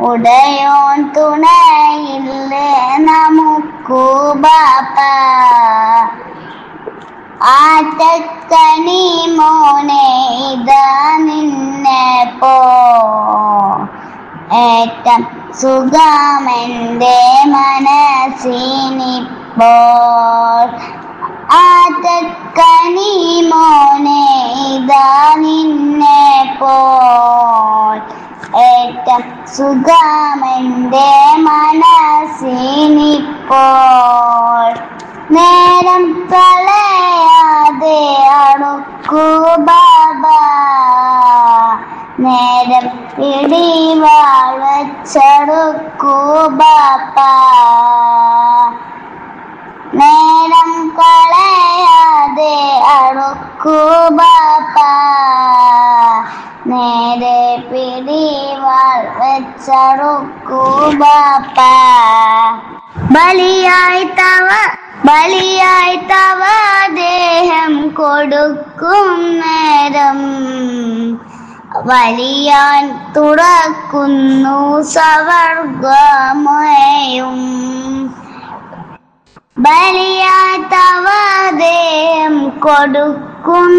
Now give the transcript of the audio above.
ഉടയോൻ തുണയില്ലേ നമുക്കു ബാപ്പ ആറ്റക്കനി മോനെ ഇതാ നിന്നെ പോ ഏറ്റം സുഖമെന്റെ മനസ്സിനിപ്പോൾ ആറ്റക്കനി മോനെ ഇതാ നിന്നെ പോൽ ഏറ്റം സുഖമെന്റെ മനസ്സിനിപ്പോൾ നേരം കളയാതെ അടുക്കൂ ബാബ നേരം പിടിവാൾ വെച്ചടുക്കൂ ബാപ്പ നേരം കളയാതെ അടുക്കൂ ബാപ്പ നേരെ പിടിവാൾ വെച്ചടുക്കൂ ബാപ്പ ബലിയായി തവ ബലിയായി തവ ദേഹം കൊടുക്കും നേരം വലിയാൻ തുറക്കുന്നു സവർഗമയും ബലിയായി തവ ദേഹം കൊടുക്കും